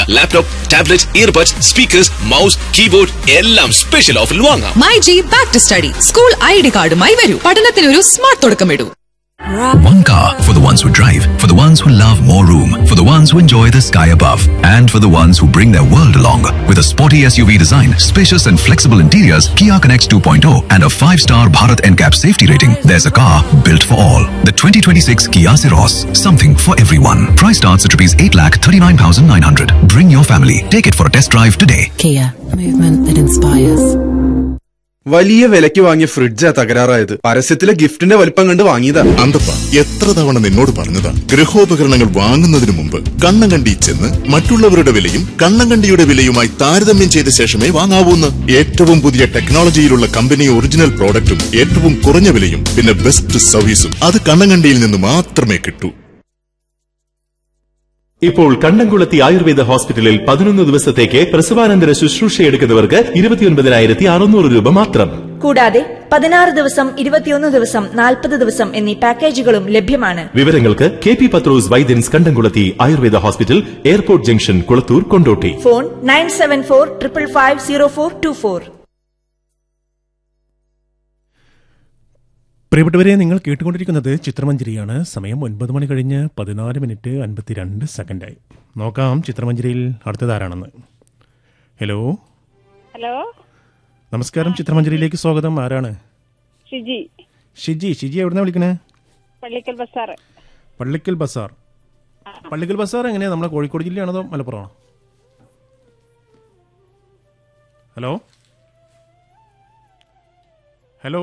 Laptop tablet earbuds speakers mouse keyboard എല്ലാം special ഓഫറിൽ വാങ്ങാം my G back to study school I D കാർഡുമായി വരൂ പഠനത്തിനൊരു സ്മാർട്ട് തുടക്കമിടൂ One car for the ones who drive, for the ones who love more room, for the ones who enjoy the sky above, and for the ones who bring their world along. With a sporty SUV design, spacious and flexible interiors, Kia Connects 2.0, and a 5-star Bharat NCAP safety rating, there's a car built for all. The 2026 Kia Ceros, something for everyone. Price starts at rupees 8,39,900. Bring your family. Take it for a test drive today. Kia, movement that inspires. വലിയ വിലയ്ക്ക് വാങ്ങിയ ഫ്രിഡ്ജാ തകരാറായത് പരസ്യത്തിലെ ഗിഫ്റ്റിന്റെ വലിപ്പം കണ്ട് വാങ്ങിയതാ അന്തപ്പ എത്ര തവണ നിന്നോട് പറഞ്ഞതാ ഗൃഹോപകരണങ്ങൾ വാങ്ങുന്നതിന് മുമ്പ് കണ്ണങ്കണ്ടി ചെന്ന് മറ്റുള്ളവരുടെ വിലയും കണ്ണങ്കണ്ടിയുടെ വിലയുമായി താരതമ്യം ചെയ്ത ശേഷമേ വാങ്ങാവൂന്ന് ഏറ്റവും പുതിയ ടെക്നോളജിയിലുള്ള കമ്പനി ഒറിജിനൽ പ്രോഡക്റ്റും ഏറ്റവും കുറഞ്ഞ വിലയും പിന്നെ ബെസ്റ്റ് സർവീസും അത് കണ്ണങ്കണ്ടിയിൽ നിന്ന് മാത്രമേ കിട്ടൂ ഇപ്പോൾ കണ്ടംകുളത്തി ആയുർവേദ ഹോസ്പിറ്റലിൽ പതിനൊന്ന് ദിവസത്തേക്ക് പ്രസവാനന്തര ശുശ്രൂഷ എടുക്കുന്നവർക്ക് ഇരുപത്തിയൊൻപതിനായിരത്തി അറുന്നൂറ് രൂപ മാത്രം കൂടാതെ പതിനാറ് ദിവസം ഇരുപത്തിയൊന്ന് ദിവസം നാൽപ്പത് ദിവസം എന്നീ പാക്കേജുകളും ലഭ്യമാണ് വിവരങ്ങൾക്ക് K P Pathros Vaidyans Kandamkulathi Ayurveda hospital airport junction Kulathur Kondotty phone nine seven four triple five zero four two four പ്രിയപ്പെട്ടവരെ നിങ്ങൾ കേട്ടുകൊണ്ടിരിക്കുന്നത് ചിത്രമഞ്ജരിയാണ് സമയം ഒൻപത് മണി കഴിഞ്ഞ് പതിനാല് മിനിറ്റ് അൻപത്തിരണ്ട് സെക്കൻഡായി നോക്കാം ചിത്രമഞ്ജരിയിൽ അടുത്തതാരാണെന്ന് ഹലോ ഹലോ നമസ്കാരം ചിത്രമഞ്ജരിയിലേക്ക് സ്വാഗതം ആരാണ് ഷിജി ഷിജി ഷിജി എവിടുന്നാ വിളിക്കണേ പള്ളിക്കൽ ബസാർ പള്ളിക്കൽ ബസാർ പള്ളിക്കൽ ബസാർ എങ്ങനെയാ നമ്മളെ കോഴിക്കോട് ജില്ലയാണോ അതോ മലപ്പുറമാണോ ഹലോ ഹലോ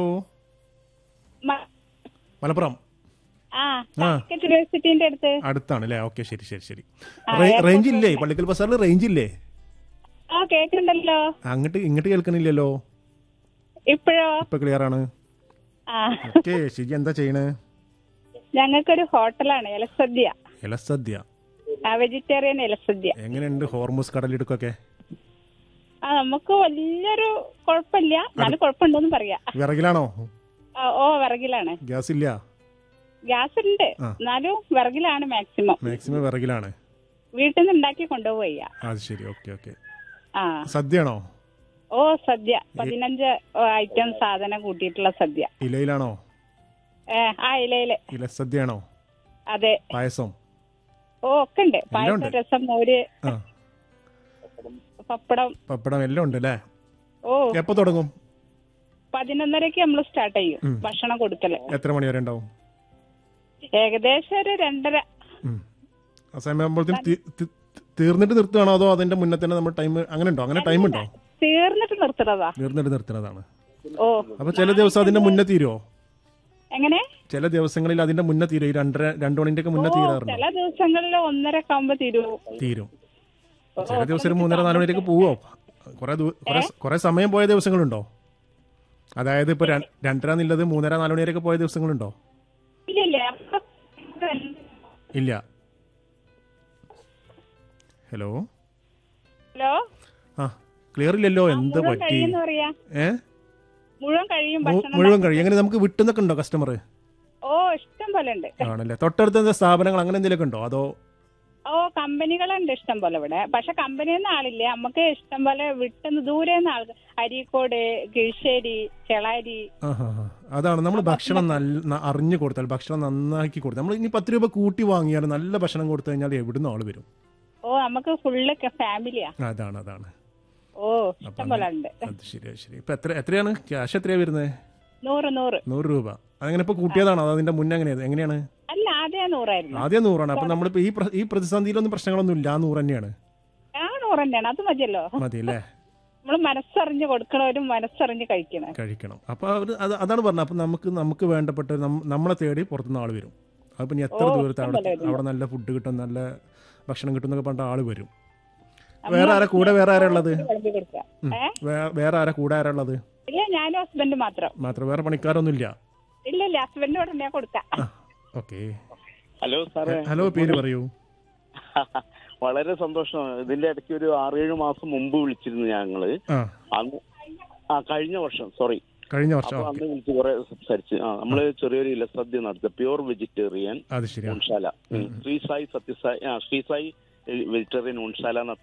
മലപ്പുറം ആ ആ. കാലിക്കറ്റ് യൂണിവേഴ്സിറ്റിന്റെ അടുത്ത് അടുത്താണ് അല്ലേ ഓക്കെ ശരി ശരി ശരി ആ, റേ- എയർപോർട്ട് റേഞ്ച് ഇല്ലേ പള്ളിക്കൽ ബസാറിൽ റേഞ്ച് ഇല്ലേ ആ കേൾക്കുന്നുണ്ടല്ലോ അങ്ങോട്ട് ഇങ്ങോട്ട് കേൾക്കണില്ലല്ലോ ഇപ്പോഴോ ഇപ്പൊ ക്ലിയർ ആണ് ആ ഓക്കെ ഷിജി എന്താ ചെയ്യണേ ഞങ്ങൾക്കൊരു ഹോട്ടലാണ് ഇലസദ്യ ഇലസദ്യ ആ വെജിറ്റേറിയൻ ഇലസദ്യ എങ്ങനെയുണ്ട് ഹോർമോസ് കടലിടുക്കൊക്കെ ആ നമുക്ക് വലിയൊരു കുഴപ്പമില്ല എന്നാലും കുഴപ്പമുണ്ടോന്ന് പറയാ വിറകിലാണോ ആ, ഓ വിറകിലാണ് ഗ്യാസ് ഇല്ല ഗ്യാസ് ഉണ്ട് ആ. എന്നാലും വിറകിലാണ് മാക്സിമം മാക്സിമം വിറകിലാണ് വീട്ടിൽ നിന്ന് ഉണ്ടാക്കി കൊണ്ടുപോവുക അത് ശരി ഓക്കെ ഓക്കെ ആ സദ്യയാണോ ഓ സദ്യ പതിനഞ്ച് ഐറ്റം സാധനം കൂട്ടിയിട്ടുള്ള സദ്യ ഇലയിലാണോ ഏ ആ ഇലയില് ഇലസദ്യയാണോ അതെ പായസം ഓ ഒക്കെ ഉണ്ട് എല്ലാം പായസം ഉണ്ട്. രസം മോര് ആ പപ്പടം പപ്പടം എല്ലാം ഉണ്ട് അല്ലേ ഓ എപ്പോ തുടങ്ങും പതിനൊന്നരക്ക് നമ്മൾ സ്റ്റാർട്ട് ചെയ്യും ഉം. ഭക്ഷണം കൊടുക്കല് എത്ര മണി വരെ ഉണ്ടാവും ഏകദേശം ഒരു രണ്ടര ഉം. ആ സമയമാകുമ്പോഴത്തേനും തീ- തീ- തീർന്നിട്ട് നിർത്തുകയാണോ അതോ അതിന്റെ മുന്നേ തന്നെ നമ്മൾ ടൈം അങ്ങനെ ഉണ്ടോ അങ്ങനെ ടൈം ഉണ്ടോ തീർന്നിട്ട് നിർത്തുന്നതാ തീർന്നിട്ട് നിർത്തുന്നതാണ് ഓ അപ്പൊ ചില ദിവസം അതിന്റെ മുന്നേ തീരുമോ എങ്ങനെ ചില ദിവസങ്ങളിൽ അതിന്റെ മുന്നേ തീരും ഈ രണ്ടര രണ്ടു മണിന്റെ ഒക്കെ ഓ മുന്നേ തീരാറുണ്ടോ ചില ദിവസങ്ങളിൽ ഒന്നര ആകുമ്പോ തീരുവോ തീരും ചില ദിവസം ഒരു മൂന്നര നാല് മണിയൊക്കെ പോവോ കുറെ ദൂ- കുറെ കുറെ സമയം പോയ ദിവസങ്ങളുണ്ടോ അതായത് ഇപ്പൊ ര- രണ്ടര എന്നുള്ളത് മൂന്നര നാല് മണി വരെയൊക്കെ പോയ ദിവസങ്ങളുണ്ടോ ഇല്ലല്ലേ അപ്പൊ ഇല്ല ഹലോ ഹലോ ആ ക്ലിയർ ഇല്ലല്ലോ എന്ത് മുഴുവൻ പറ്റി കഴിയുമെന്ന് പറയാ ഏ മുഴുവൻ കഴിയും മു- ഭക്ഷണം മുഴുവൻ കഴിയും അങ്ങനെ നമുക്ക് വിട്ടുന്നൊക്കെ ഉണ്ടോ കസ്റ്റമർ ഓ ഇഷ്ടം പോലെ ഉണ്ട് ആണല്ലേ തൊട്ടടുത്ത എന്താ സ്ഥാപനങ്ങൾ അങ്ങനെ എന്തെങ്കിലുമൊക്കെ ഉണ്ടോ അതോ ഓ കമ്പനികളുണ്ട് ഇഷ്ടം പോലെ ഇവിടെ പക്ഷെ കമ്പനിയിൽ നിന്ന് ആളില്ല നമുക്ക് ഇഷ്ടം പോലെ വിട്ടുന്ന ദൂരെ നിന്ന് ആൾ അരീക്കോട് കിഴിശ്ശേരി ചെളാരി ആ ഹാ ഹാ അതാണ് നമ്മൾ ഭക്ഷണം നല്ല ന- അറിഞ്ഞു കൊടുത്താൽ ഭക്ഷണം നന്നാക്കി കൊടുത്താൽ നമ്മൾ ഇനി പത്ത് രൂപ കൂട്ടി വാങ്ങിയാൽ നല്ല ഭക്ഷണം കൊടുത്തു കഴിഞ്ഞാൽ എവിടുന്ന് ആള് വരും ഓ നമുക്ക് ഫുള്ള് ഫാമിലിയാ അതാണ് അതാണ് ഓ ഇഷ്ടം പോലെ ഉണ്ട് അത് ശരി അത് ശരി ഇപ്പൊ എത്ര എത്രയാണ് ക്യാഷ് എത്രയാ വരുന്നത് നൂറ് നൂറ് നൂറ് രൂപ അതങ്ങനെ ഇപ്പൊ കൂട്ടിയതാണോ അതോ അതിന്റെ മുന്നേ എങ്ങനെയാണ് എങ്ങനെയാണ് അല്ല ആദ്യം നൂറായിരുന്നു ആദ്യം നൂറാണ് അപ്പൊ നമ്മളിപ്പോ ഈ പ്ര- ഈ പ്രതിസന്ധിയിലൊന്നും പ്രശ്നങ്ങളൊന്നും ഇല്ല ആ നൂറ് തന്നെയാണ് ആ നൂറ് തന്നെയാണ് അത് മതിയല്ലോ മതി അല്ലേ നമ്മൾ മനസ്സറിഞ്ഞ് കൊടുക്കണവരും മനസ്സറിഞ്ഞ് കഴിക്കണം കഴിക്കണം അപ്പൊ അവര് അത് അതാണ് പറഞ്ഞത് അപ്പൊ നമുക്ക് നമുക്ക് വേണ്ടപ്പെട്ട നം- നമ്മളെ തേടി പുറത്തുനിന്ന് ആള് വരും അപ്പൊ ഇനി എത്ര ഓ, ദൂരത്ത് അവിടെ ഇഷ്ടംപോലെ വരും. അവിടെ നല്ല ഫുഡ് കിട്ടും നല്ല ഭക്ഷണം കിട്ടും എന്നൊക്കെ പറഞ്ഞിട്ട് ആള് വരും വേറെ ആരാ കൂടെ വേറെ ആരാ ഉള്ളത് വിളമ്പി കൊടുക്കുക ഉം. ഏ വേ- വേറെ ആരാ കൂടെ ആരാ ഉള്ളത് ഇല്ല ഞാനും ഹസ്ബൻഡ് മാത്രം മാത്രം വേറെ പണിക്കാരൊന്നും ഇല്ല ഇല്ല ഇല്ല ഹസ്ബൻഡിന് ഉടനെ കൊടുക്കാം ഓക്കെ ഹലോ സാറേ ഹലോ പേര് പറയൂ വളരെ സന്തോഷമാണ് ഇതിന്റെ ഇടയ്ക്ക് ഒരു ആറേഴ് മാസം മുമ്പ് വിളിച്ചിരുന്നു ഞങ്ങള് ആ അന്ന് ആ കഴിഞ്ഞ വർഷം സോറി കഴിഞ്ഞ വർഷം അപ്പൊ ഓക്കെ അന്ന് വിളിച്ച് കുറെ സംസാരിച്ച് ആ നമ്മള് ചെറിയൊരു ഇലസദ്യ നടത്തുക പ്യൂർ വെജിറ്റേറിയൻ അത് ശരിയാണ് ഊൺശാല ഉം. ശ്രീ സായി സത്യസായി ആ ശ്രീ സായി വെജിറ്റേറിയൻ ഊൺശാല